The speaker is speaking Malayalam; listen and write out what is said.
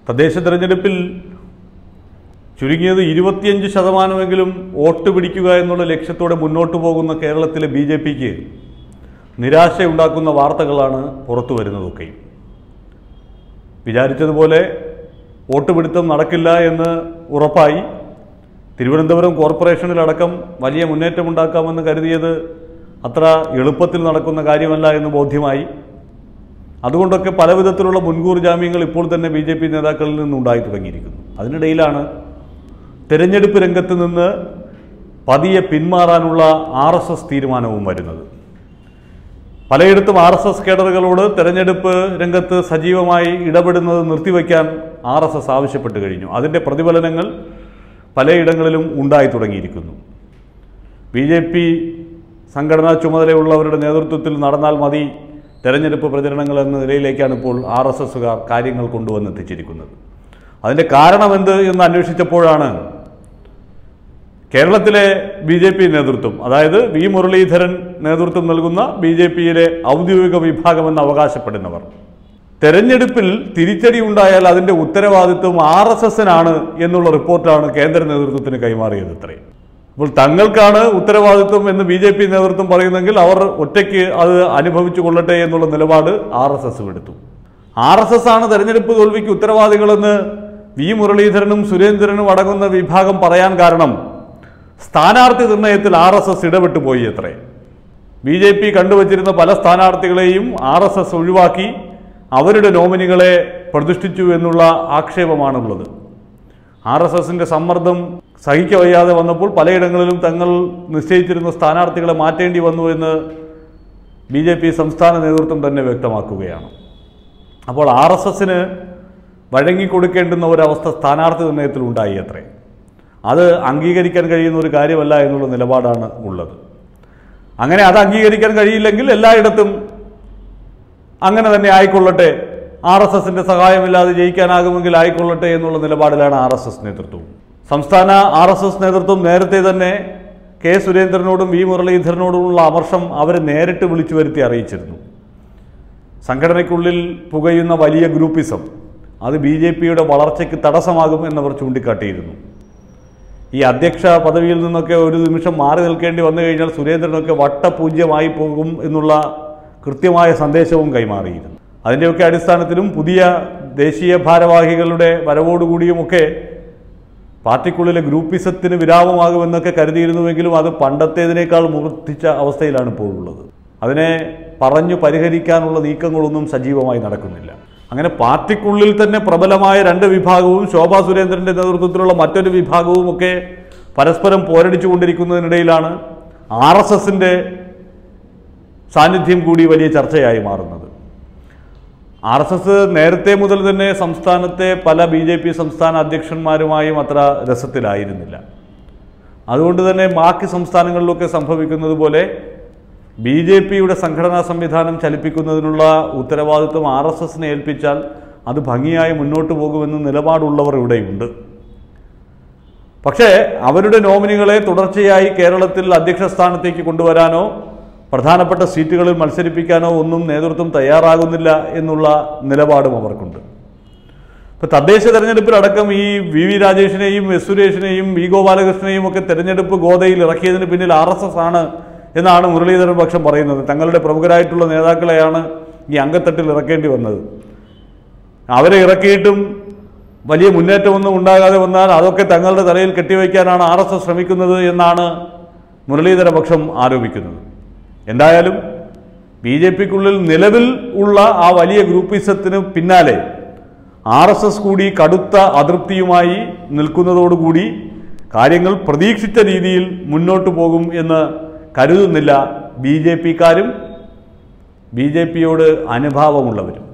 തദ്ദേശ തെരഞ്ഞെടുപ്പിൽ ചുരുങ്ങിയത് ഇരുപത്തിയഞ്ച് ശതമാനമെങ്കിലും വോട്ട് പിടിക്കുക എന്നുള്ള ലക്ഷ്യത്തോടെ മുന്നോട്ട് പോകുന്ന കേരളത്തിലെ ബി ജെ പിക്ക് നിരാശയുണ്ടാക്കുന്ന വാർത്തകളാണ് പുറത്തു വരുന്നതൊക്കെയും വിചാരിച്ചതുപോലെ വോട്ട് പിടുത്തം നടക്കില്ല എന്ന് ഉറപ്പായി തിരുവനന്തപുരം കോർപ്പറേഷനിലടക്കം വലിയ മുന്നേറ്റമുണ്ടാക്കാമെന്ന് കരുതിയത് അത്ര എളുപ്പത്തിൽ നടക്കുന്ന കാര്യമല്ല എന്ന് ബോധ്യമായി അതുകൊണ്ടൊക്കെ പല വിധത്തിലുള്ള മുൻകൂർ ജാമ്യങ്ങൾ ഇപ്പോൾ തന്നെ ബി ജെ പി നേതാക്കളിൽ നിന്നുണ്ടായി തുടങ്ങിയിരിക്കുന്നു അതിനിടയിലാണ് തെരഞ്ഞെടുപ്പ് രംഗത്ത് നിന്ന് പതിയെ പിന്മാറാനുള്ള ആർ എസ് എസ് തീരുമാനവും വരുന്നത് പലയിടത്തും ആർ എസ് എസ് കേഡറുകളോട് തെരഞ്ഞെടുപ്പ് രംഗത്ത് സജീവമായി ഇടപെടുന്നത് നിർത്തിവെക്കാൻ ആർ എസ് എസ് ആവശ്യപ്പെട്ട് കഴിഞ്ഞു അതിൻ്റെ പ്രതിഫലനങ്ങൾ പലയിടങ്ങളിലും ഉണ്ടായി തുടങ്ങിയിരിക്കുന്നു ബി ജെ പി സംഘടനാ ചുമതലയുള്ളവരുടെ നേതൃത്വത്തിൽ നടന്നാൽ മതി തെരഞ്ഞെടുപ്പ് പ്രചരണങ്ങൾ എന്ന നിലയിലേക്കാണ് ഇപ്പോൾ ആർ എസ് എസുകാർ കാര്യങ്ങൾ കൊണ്ടുവന്നെത്തിച്ചിരിക്കുന്നത് അതിൻ്റെ കാരണമെന്ത് എന്ന് അന്വേഷിച്ചപ്പോഴാണ് കേരളത്തിലെ ബി ജെ പി നേതൃത്വം അതായത് വി മുരളീധരൻ നേതൃത്വം നൽകുന്ന ബി ജെ പിയിലെ ഔദ്യോഗിക വിഭാഗമെന്ന് അവകാശപ്പെടുന്നവർ തെരഞ്ഞെടുപ്പിൽ തിരിച്ചടി ഉണ്ടായാൽ അതിന്റെ ഉത്തരവാദിത്വം ആർ എസ് എസിനാണ് എന്നുള്ള റിപ്പോർട്ടാണ് കേന്ദ്ര നേതൃത്വത്തിന് കൈമാറിയത് ഇത്രയും അപ്പോൾ തങ്ങൾക്കാണ് ഉത്തരവാദിത്വം എന്ന് ബി ജെ പി നേതൃത്വം പറയുന്നെങ്കിൽ അവർ ഒറ്റയ്ക്ക് അത് അനുഭവിച്ചു കൊള്ളട്ടെ എന്നുള്ള നിലപാട് ആർ എസ് എസ് എടുത്തു ആർ എസ് എസ് ആണ് തെരഞ്ഞെടുപ്പ് തോൽവിക്ക് ഉത്തരവാദികളെന്ന് വി മുരളീധരനും സുരേന്ദ്രനും അടങ്ങുന്ന വിഭാഗം പറയാൻ കാരണം സ്ഥാനാർത്ഥി നിർണയത്തിൽ ആർ എസ് എസ് ഇടപെട്ടു പോയി അത്രേ ബി ജെ പി കണ്ടുവച്ചിരുന്ന പല സ്ഥാനാർത്ഥികളെയും ആർ എസ് എസ് ഒഴിവാക്കി അവരുടെ നോമിനികളെ പ്രതിഷ്ഠിച്ചു എന്നുള്ള ആക്ഷേപമാണുള്ളത് ആർ എസ് എസിൻ്റെ സമ്മർദ്ദം സഹിക്കവയ്യാതെ വന്നപ്പോൾ പലയിടങ്ങളിലും തങ്ങൾ നിശ്ചയിച്ചിരുന്ന സ്ഥാനാർത്ഥികളെ മാറ്റേണ്ടി വന്നു എന്ന് ബി ജെ പി സംസ്ഥാന നേതൃത്വം തന്നെ വ്യക്തമാക്കുകയാണ് അപ്പോൾ ആർ എസ് എസിന് വഴങ്ങിക്കൊടുക്കേണ്ടുന്ന ഒരവസ്ഥ സ്ഥാനാർത്ഥി നിർണയത്തിൽ ഉണ്ടായി അത്രേ അത് അംഗീകരിക്കാൻ കഴിയുന്ന ഒരു കാര്യമല്ല എന്നുള്ള നിലപാടാണ് ഉള്ളത് അങ്ങനെ അത് അംഗീകരിക്കാൻ കഴിയില്ലെങ്കിൽ എല്ലായിടത്തും അങ്ങനെ തന്നെ ആയിക്കൊള്ളട്ടെ ആർ എസ് എസിന്റെ സഹായമില്ലാതെ ജയിക്കാനാകുമെങ്കിൽ ആയിക്കൊള്ളട്ടെ എന്നുള്ള നിലപാടിലാണ് ആർ എസ് എസ് നേതൃത്വം സംസ്ഥാന ആർ എസ് എസ് നേതൃത്വം നേരത്തെ തന്നെ കെ സുരേന്ദ്രനോടും വി മുരളീധരനോടുമുള്ള അമർഷം അവരെ നേരിട്ട് വിളിച്ചു വരുത്തി അറിയിച്ചിരുന്നു സംഘടനയ്ക്കുള്ളിൽ പുകയുന്ന വലിയ ഗ്രൂപ്പിസം അത് ബി ജെ പിയുടെ വളർച്ചയ്ക്ക് തടസ്സമാകും എന്നവർ ചൂണ്ടിക്കാട്ടിയിരുന്നു ഈ അധ്യക്ഷ പദവിയിൽ നിന്നൊക്കെ ഒരു നിമിഷം മാറി നിൽക്കേണ്ടി വന്നു കഴിഞ്ഞാൽ സുരേന്ദ്രനൊക്കെ വട്ടപൂജ്യമായി പോകും എന്നുള്ള കൃത്യമായ സന്ദേശവും കൈമാറിയിരുന്നു അതിൻ്റെയൊക്കെ അടിസ്ഥാനത്തിലും പുതിയ ദേശീയ ഭാരവാഹികളുടെ വരവോടുകൂടിയുമൊക്കെ പാർട്ടിക്കുള്ളിലെ ഗ്രൂപ്പിസത്തിന് വിരാമമാകുമെന്നൊക്കെ കരുതിയിരുന്നുവെങ്കിലും അത് പണ്ടത്തേതിനേക്കാൾ മൂർത്തിച്ച അവസ്ഥയിലാണ് ഇപ്പോൾ ഉള്ളത് അതിനെ പറഞ്ഞു പരിഹരിക്കാനുള്ള നീക്കങ്ങളൊന്നും സജീവമായി നടക്കുന്നില്ല അങ്ങനെ പാർട്ടിക്കുള്ളിൽ തന്നെ പ്രബലമായ രണ്ട് വിഭാഗവും ശോഭാ സുരേന്ദ്രന്റെ നേതൃത്വത്തിലുള്ള മറ്റൊരു വിഭാഗവും ഒക്കെ പരസ്പരം പോരടിച്ചുകൊണ്ടിരിക്കുന്നതിനിടയിലാണ് ആർ എസ് എസിൻ്റെ സാന്നിധ്യം കൂടി വലിയ ചർച്ചയായി മാറുന്നത് ആർ എസ് എസ് നേരത്തെ മുതൽ തന്നെ സംസ്ഥാനത്തെ പല ബി ജെ പി സംസ്ഥാന അധ്യക്ഷന്മാരുമായും അത്ര രസത്തിലായിരുന്നില്ല അതുകൊണ്ട് തന്നെ ബാക്കി സംസ്ഥാനങ്ങളിലൊക്കെ സംഭവിക്കുന്നത് പോലെ ബി ജെ പിയുടെ സംഘടനാ സംവിധാനം ചലിപ്പിക്കുന്നതിനുള്ള ഉത്തരവാദിത്വം ആർ എസ് എസിനെ ഏൽപ്പിച്ചാൽ അത് ഭംഗിയായി മുന്നോട്ട് പോകുമെന്ന് നിലപാടുള്ളവർ ഇവിടെയുണ്ട് പക്ഷേ അവരുടെ നോമിനികളെ തുടർച്ചയായി കേരളത്തിൽ അധ്യക്ഷ സ്ഥാനത്തേക്ക് കൊണ്ടുവരാനോ പ്രധാനപ്പെട്ട സീറ്റുകളിൽ മത്സരിപ്പിക്കാനോ ഒന്നും നേതൃത്വം തയ്യാറാകുന്നില്ല എന്നുള്ള നിലപാടും അവർക്കുണ്ട് ഇപ്പോൾ തദ്ദേശ തെരഞ്ഞെടുപ്പിലടക്കം ഈ വി വി രാജേഷിനെയും എസ് സുരേഷിനെയും വി ഗോപാലകൃഷ്ണനെയും ഒക്കെ തെരഞ്ഞെടുപ്പ് ഗോതയിൽ ഇറക്കിയതിന് പിന്നിൽ ആർ എസ് എസ് ആണ് എന്നാണ് മുരളീധരൻ പക്ഷം പറയുന്നത് തങ്ങളുടെ പ്രമുഖരായിട്ടുള്ള നേതാക്കളെയാണ് ഈ അങ്കത്തട്ടിൽ ഇറക്കേണ്ടി വന്നത് അവരെ ഇറക്കിയിട്ടും വലിയ മുന്നേറ്റമൊന്നും ഉണ്ടാകാതെ വന്നാൽ അതൊക്കെ തങ്ങളുടെ തലയിൽ കെട്ടിവയ്ക്കാനാണ് ആർ എസ് എസ് ശ്രമിക്കുന്നത് എന്നാണ് മുരളീധര പക്ഷം ആരോപിക്കുന്നത് എന്തായാലും ബി ജെ പിക്കുള്ളിൽ നിലവിൽ ഉള്ള ആ വലിയ ഗ്രൂപ്പിസത്തിന് പിന്നാലെ ആർ എസ് എസ് കൂടി കടുത്ത അതൃപ്തിയുമായി നിൽക്കുന്നതോടുകൂടി കാര്യങ്ങൾ പ്രതീക്ഷിച്ച രീതിയിൽ മുന്നോട്ട് പോകും എന്ന് കരുതുന്നില്ല ബി ജെ പിക്കാരും ബി ജെ പിയോട് അനുഭാവമുള്ളവരും